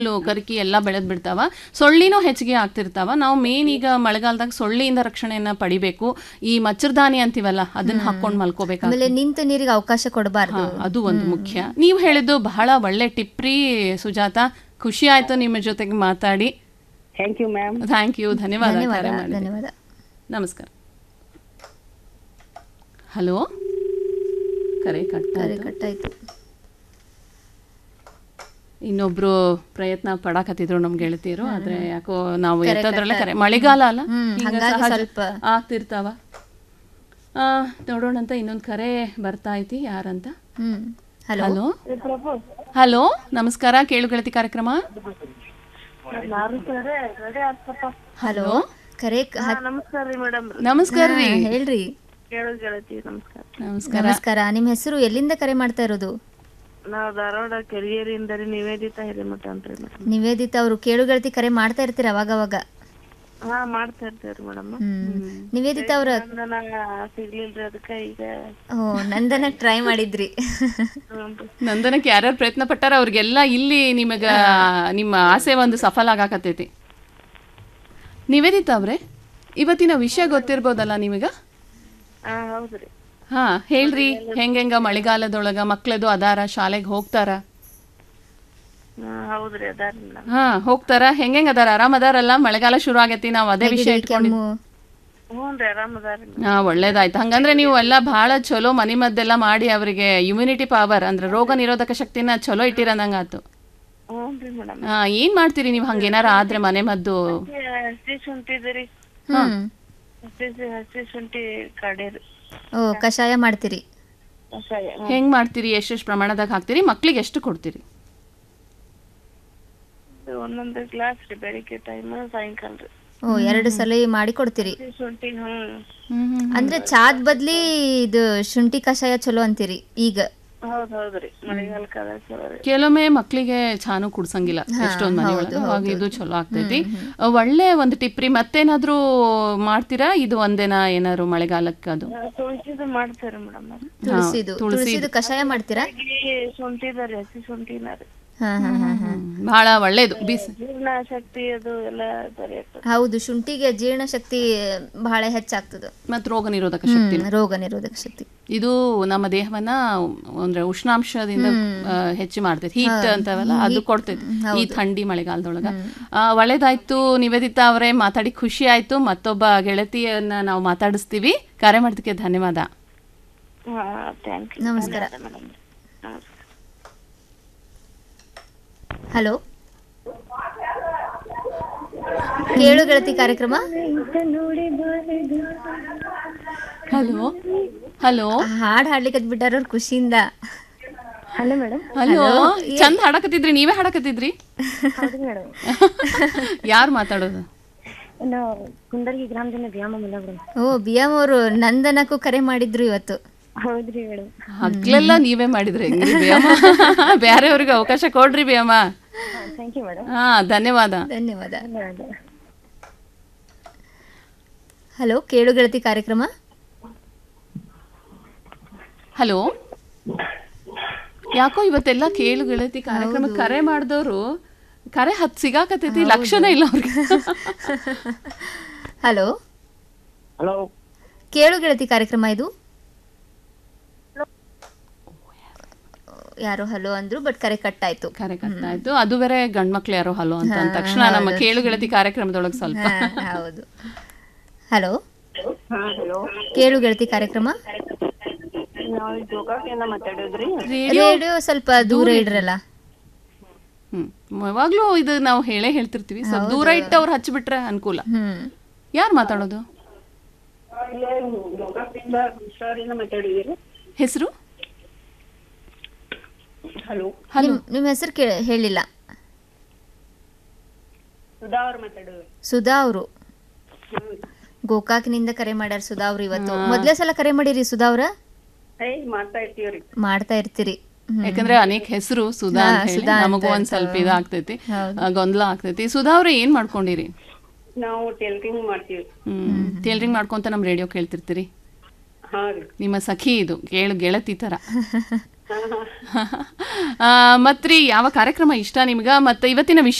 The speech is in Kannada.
ಕರಿಕಿ ಎಲ್ಲ ಬೆಳೆದ್ ಬಿಡ್ತಾವ ಸೊಳ್ಳಿನೂ ಹೆಚ್ಚಿಗೆ ಆಗ್ತಿರ್ತಾವ ನಾವು ಮೇನ್ ಈಗ ಮಳೆಗಾಲದಾಗ ಸೊಳ್ಳಿಯಿಂದ ರಕ್ಷಣೆಯನ್ನ ಪಡಿಬೇಕು ಈ ಮಚ್ಚರ್ದಾನಿ ಅಂತೀವಲ್ಲ ಅದನ್ನ ಹಾಕೊಂಡ್ ಮಲ್ಕೋಬೇಕು ಆಮೇಲೆ ನಿಂತ ನೀರಿಗೆ ಅವಕಾಶ ಕೊಡಬಾರ್ದು ಅದು ಒಂದು ಮುಖ್ಯ ನೀವು ಹೇಳಿದ್ದು ಬಹಳ ಒಳ್ಳೆ ಟಿಪ್ರಿ ಸುಜಾತ ಖುಷಿ ಆಯ್ತು ನಿಮ್ಮ ಜೊತೆಗೆ ಮಾತಾಡಿ thank you ma'am thank you ಧನ್ಯವಾದ ಧನ್ಯವಾದ ಕರೆ ಮಾಡಿದ್ದಕ್ಕೆ. ಧನ್ಯವಾದ ನಮಸ್ಕಾರ ಹಲೋ ಕರೆ ಕಟ್ ಕರೆ ಕಟ್ಟಾಯ್ತು ಇನ್ನೊಬ್ರು ಪ್ರಯತ್ನ ಪಡಾಕತ್ತಿದ್ರು ನಮ್ ಗೆಳತಿಯರು ಆದ್ರೆ ಯಾಕೋ ನಾವು ಎತ್ತದ್ರಲ್ಲೇ ಕರೆ ಮಳೆಗಾಲ ಅಲ್ಲ ಹ್ಮ್, ಹಿಂಗ ಹಂಗಾಗಿ ಸಹಜ ಸ್ವಲ್ಪ ಆಗ್ತಿರ್ತಾವ ಆ, ನೋಡೋಣ ಅಂತ ಇನ್ನೊಂದು ಕರೆ ಬರ್ತಾ ಐತಿ ಯಾರಂತ ಹ್ಮ್ ಹಲೋ ಹಲೋ ಹಲೋ ನಮಸ್ಕಾರ ಕೇಳು ಗೆಳತಿ ಕಾರ್ಯಕ್ರಮ ಹಲೋ ಕರೆ ಕ- ಹತ್- ನಮಸ್ಕಾರ ರೀ ಮೇಡಮ್ ನಮಸ್ಕಾರ ರೀ ಹಾ, ಹೇಳ್ರಿ ಕೇಳು ಗೆಳತಿ ನಮಸ್ಕಾರ ನಮಸ್ಕಾರ ನಮಸ್ಕಾರ ನಿಮ್ಮ ಹೆಸರು ಎಲ್ಲಿಂದ ಕರೆ ಮಾಡ್ತಾ ಇರೋದು ನಾವು ಧಾರವಾಡ ಕೆರಿಯರಿಂದ ರೀ ನಿವೇದಿತಾ ಹಿರೇಮಠ ಅಂತ್ರಿ ಮೇಡಮ್ ನಿವೇದಿತ ಅವರು ಕೇಳುಗೆಳತಿ ಕರೆ ಮಾಡ್ತಾ ಇರ್ತೀರ ಅವಾಗ ಅವಾಗ ಹಾ ಮಾಡ್ತಾ ಇರ್ತೇವ್ರಿ ಮೇಡಮ್ ಹ್ಮ್ ನಿವೇದಿತ ಅವ್ರ ನಂದನ ಸಿಗ್ಲಿಲ್ರಿ ಅದಕ್ಕ ಈಗ ಓ ನಂದನ ಟ್ರೈ ಮಾಡಿದ್ರಿ ಹ್ಞೂನ್ರಿ. ನಂದನಕ್ಕೆ ಯಾರ್ಯಾರು ಪ್ರಯತ್ನ ಪಟ್ಟಾರ ಅವ್ರಿಗೆಲ್ಲ ಇಲ್ಲಿ ನಿಮಗ ನಿಮ್ಮ ಆಸೆ ಒಂದು ಸಫಲ ಆಗಾಕತ್ತೈತಿ ನಿವೇದಿತಾ ಅವ್ರೆ ಇವತ್ತಿನ ವಿಷಯ ಗೊತ್ತಿರ್ಬೋದಲ್ಲ ನಿಮಗ ಹಾ ಹೌದ್ರಿ ಹಾ ಹೇಳ್ರಿ ಹೆಂಗೆಂಗ ಮಳೆಗಾಲದೊಳಗ ಮಕ್ಳದು ಅದಾರ ಶಾಲೆಗೆ ಹೋಗ್ತಾರ ಹಾ ಹೌದ್ರಿ ಅದಾರಿ ಮೇಡಮ್ ಹಾ ಹೋಗ್ತಾರ ಹೆಂಗೆಂಗ್ ಅದಾರ ಆರಾಮ್ ಅದಾರಲ್ಲ ಮಳೆಗಾಲ ಶುರು ಆಗೈತಿ ನಾವ್ ಅದೇ ವಿಷಯ ಇಟ್ಕೊಂಡಿದ್ವಿ ಕೆಮ್ಮು ಹ್ಞೂನ್ರಿ ಆರಾಮ್ ಅದಾರಿ ಹಾ ಒಳ್ಳೇದಾಯ್ತು ಹಂಗಂದ್ರೆ ನೀವು ಎಲ್ಲ ಬಹಳ ಚಲೋ ಮನಿ ಮದ್ದೆಲ್ಲ ಮಾಡಿ ಅವರಿಗೆ ಇಮ್ಯುನಿಟಿ ಪವರ್ ಅಂದ್ರೆ ರೋಗ ನಿರೋಧಕ ಶಕ್ತಿನ ಚಲೋ ಇಟ್ಟಿರಂದಂಗಾತು ಹ್ಞೂನ್ರಿ ಮೇಡಮ್ ಹಾ ಏನ್ ಮಾಡ್ತೀರಿ ನೀವು ಹಂಗೇನಾರ ಆದ್ರೆ ಮನೆ ಮದ್ದು ಹಸಿ ಶುಂಠಿ ಇದರಿ ಹ್ಮ್ ಹಸಿ ಹಸಿ ಶುಂಠಿ ಕಡೇರಿ ಓ ಕಷಾಯ ಮಾಡ್ತೀರಿ ಕಷಾಯ ಹೆಂಗ್ ಮಾಡ್ತೀರಿ ಎಷ್ಟೆಷ್ಟು ಪ್ರಮಾಣದಾಗ ಹಾಕ್ತೀರಿ ಮಕ್ಳಿಗೆ ಎಷ್ಟು ಕೊಡ್ತೀರಿ ಒಂದೊಂದು ಗ್ಲಾಸ್ ರೀ ಬೆಳಿಗ್ಗೆ ಟೈಮ್ ಸಾಯಂಕಾಲ ರೀ ಓ ಎರಡು ಸಲ ಮಾಡಿ ಕೊಡ್ತೀರಿ ಹಸಿ ಶುಂಠಿ ಹ್ಮ್ ಹ್ಮ್ ಅಂದ್ರೆ ಚಾದ್ ಬದ್ಲಿ ಇದು ಶುಂಠಿ ಕಷಾಯ ಚಲೋ ಅಂತೀರಿ ಈಗ ಹೌದ್ ಹೌದ್ರಿ ಮಳೆಗಾಲಕ್ಕೆ ಅದ ಚಲೋ ರೀ ಕೆಲವೊಮ್ಮೆ ಮಕ್ಳಿಗೆ ಚಾನು ಕುಡ್ಸಂಗಿಲ್ಲ ಎಷ್ಟೊಂದ್ ಮನೆ ಒಳಗ ಅವಾಗ ಇದು ಚಲೋ ಆಗ್ತೈತಿ ಒಳ್ಳೆ ಒಂದು ಟಿಪ್ರಿ ಮತ್ತೇನಾದ್ರೂ ಮಾಡ್ತೀರಾ ಇದು ಒಂದೇನಾ ಏನಾದ್ರು ಮಳೆಗಾಲಕ್ಕೆ ಅದು ತುಳಸಿದು ಮಾಡ್ತೇವ್ರಿ ಮೇಡಮ್ ತುಳಸಿದು ತುಳಸಿದು ಕಷಾಯ ಮಾಡ್ತೀರಾ ಶುಂಠಿ ರೀ ಹಸಿ ಶುಂಠಿನ ರೀ ಹಾ ಹಾ ಹಾ ಹಾ ಬಹಳ ಒಳ್ಳೇದು ಬಿಸಿ ಜೀರ್ಣ ಶಕ್ತಿ ಅದು ಎಲ್ಲ ಸರಿ ಆಗ್ತದೆ ಹೌದು ಶುಂಠಿಗೆ ಜೀರ್ಣ ಶಕ್ತಿ ಬಹಳ ಹೆಚ್ಚಾಗ್ತದ ಮತ್ ರೋಗ ನಿರೋಧಕ ಶಕ್ತಿ ಹ್ಮ್, ರೋಗ ನಿರೋಧಕ ಶಕ್ತಿ ಇದು ನಮ್ಮ ದೇಹವನ್ನ ಅಂದ್ರೆ ಉಷ್ಣಾಂಶದಿಂದ ಆ, ಹೆಚ್ಚು ಮಾಡ್ತೈತಿ ಹೀಟ್ ಅಂತವಲ್ಲ ಅದು ಕೊಡ್ತೈತಿ ಈ ಥಂಡಿ ಮಳೆಗಾಲದೊಳಗ ಆ, ಒಳ್ಳೇದಾಯ್ತು ನಿವೇದಿತಾ ಅವರೇ ಮಾತಾಡಿ ಖುಷಿ ಆಯ್ತು ಮತ್ತೊಬ್ಬ ಗೆಳತಿಯನ್ನ ನಾವು ಮಾತಾಡಿಸ್ತೀವಿ ಕರೆ ಮಾಡೋದಕ್ಕೆ ಧನ್ಯವಾದ ಹಾ ಥ್ಯಾಂಕ್ ಯು ನಮಸ್ಕಾರ ಮೇಡಮ್ ನಮಸ್ಕಾರ ಹಲೋ ಕೇಳು ಗೆಳತಿ ಕಾರ್ಯಕ್ರಮ ಹಲೋ ಹಲೋ ಹಾಡ್ ಹಾಡ್ಲಿಕ್ಕೆ ಬಿಟ್ಟಾರ ಅವ್ರ ಖುಷಿಯಿಂದ ಹಲೋ ಮೇಡಮ್ ಹಲೋ ಚಂದ ಹಾಡಕತ್ತಿದ್ರಿ ನೀವೇ ಹಾಡಕತ್ತಿದ್ರಿ ಹೌದು ಮೇಡಮ್ ಯಾರು ಮಾತಾಡೋದು ನಾವು ಕುಂದರ್ಗಿ ಗ್ರಾಮದಿಂದ ವ್ಯಾಯಾಮ ಮೇಡಮ್ ಓ ಬಿಯಮ್ ಅವರು ನಂದನಕ್ಕೂ ಕರೆ ಮಾಡಿದ್ರು ಇವತ್ತು ಹೌದ್ರಿ ಮೇಡಮ್ ಹಗ್ಲೆಲ್ಲ ನೀವೇ ಮಾಡಿದ್ರಿ ಹೆಂಗ್ರಿ ಬೇಯಮ್ಮ ಬೇರೆಯವ್ರಿಗೆ ಅವಕಾಶ ಕೊಡ್ರಿ ಬೇಯಮ್ಮ ಥ್ಯಾಂಕ್ ಯು ಮೇಡಮ್ ಹಾ ಧನ್ಯವಾದ ಧನ್ಯವಾದ ಧನ್ಯವಾದ ಹಲೋ ಕೇಳು ಗೆಳತಿ ಕಾರ್ಯಕ್ರಮ ಹಲೋ ಯಾಕೋ ಇವತ್ತೆಲ್ಲ ಕೇಳು ಗೆಳತಿ ಕಾರ್ಯಕ್ರಮ ಕರೆ ಮಾಡಿದವರು ಕರೆ ಹತ್ ಸಿಗಾಕತೈತಿ ಲಕ್ಷಣ ಇಲ್ಲ ಅವ್ರಿಗೆ ಹಲೋ ಹಲೋ ಕೇಳು ಗೆಳತಿ ಕಾರ್ಯಕ್ರಮ ಇದು ಯಾರೋ ಹಲೋ ಅಂದ್ರು ಬಟ್ ಕರೆ ಕಟ್ ಆಯ್ತು ಕರೆ ಕಟ್ಟಾಯ್ತು ಅದು ಬೇರೆ ಗಂಡ್ಮಕ್ಳು ಯಾರೋ ಹಲೋ ಅಂತ ಅಂದ ತಕ್ಷಣ ನಮ್ಮ ಕೇಳು ಗೆಳತಿ ಕಾರ್ಯಕ್ರಮದೊಳಗೆ ಸ್ವಲ್ಪ ಹಾ, ಹೌದು ಹಲೋ ಹಾ ಹಲೋ ಕೇಳು ಗೆಳತಿ ಕಾರ್ಯಕ್ರಮ ನಾವು ಗೋಕಾಕಿಂದ ಮಾತಾಡೋದ್ರಿ ರೇಡಿಯೋ ಸ್ವಲ್ಪ ದೂರ ಇಡ್ರಲ್ಲ ಹ್ಮ್ ಯಾವಾಗ್ಲೂ ಇದು ನಾವು ಹೇಳೇ ಹೇಳ್ತಿರ್ತೀವಿ ಸ್ವಲ್ಪ ದೂರ ಇಟ್ಟು ಅವ್ರು ಹಚ್ಚಿಬಿಟ್ರೆ ಅನುಕೂಲ ಹ್ಮ್ ಯಾರು ಮಾತಾಡೋದು ಗೋಕಾಕಿಂದ ಹುಷಾರಿಂದ ಮಾತಾಡಿದಿರಿ ಹೆಸರು ಹಲೋ ನಿಮ್ ನಿಮ್ಮ ಹೆಸರು ಕೇ ಹೇಳಿಲ್ಲ ಸುಧಾ ಅವ್ರು ಮಾತಾಡೋದು ಸುಧಾ ಅವರು ಗೋಕಾಕ್ನಿಂದ ಕರೆ ಮಾಡ್ಯಾರ ಸುಧಾ ಅವ್ರು ಇವತ್ತು ಮೊದ್ಲೇ ಸಲ ಕರೆ ಮಾಡಿರಿ ಸುಧಾ ಅವ್ರ ಏಯ್ ಮಾಡ್ತಾ ಇರ್ತೀವ್ರಿ ಮಾಡ್ತಾ ಇರ್ತೀರಿ ಹ್ಮ್. ಯಾಕಂದ್ರೆ ಅನೇಕ ಹೆಸರು ಸುಧಾ ಅಂತ ಹೇಳಿ ನಮಗೂ ಒಂದ್ ಸ್ವಲ್ಪ ಇದಾಗ್ತೈತಿ ಆ, ಗೊಂದಲ ಆಗ್ತೈತಿ ಸುಧಾ ಅವ್ರೆ ಏನ್ ಮಾಡ್ಕೊಂಡಿರಿ ನಾವು ಟೇಲರಿಂಗ್ ಮಾಡ್ತೀವಿ ಹ್ಮ್ ಟೇಲರಿಂಗ್ ಮಾಡ್ಕೊಂತ ನಮ್ ರೇಡಿಯೋ ಕೇಳ್ತಿರ್ತೀರಿ ಹಾ ರೀ ನಿಮ್ಮ ಸಖಿ ಇದು ಕೇಳು ಗೆಳತಿ ತರ ಆ, ಮತ್ರಿ ಯಾವ ಕಾರ್ಯಕ್ರಮ ಇಷ್ಟ ನಿಮ್ಗ ಮತ್ತೆ ಇವತ್ತಿನ ವಿಷಯ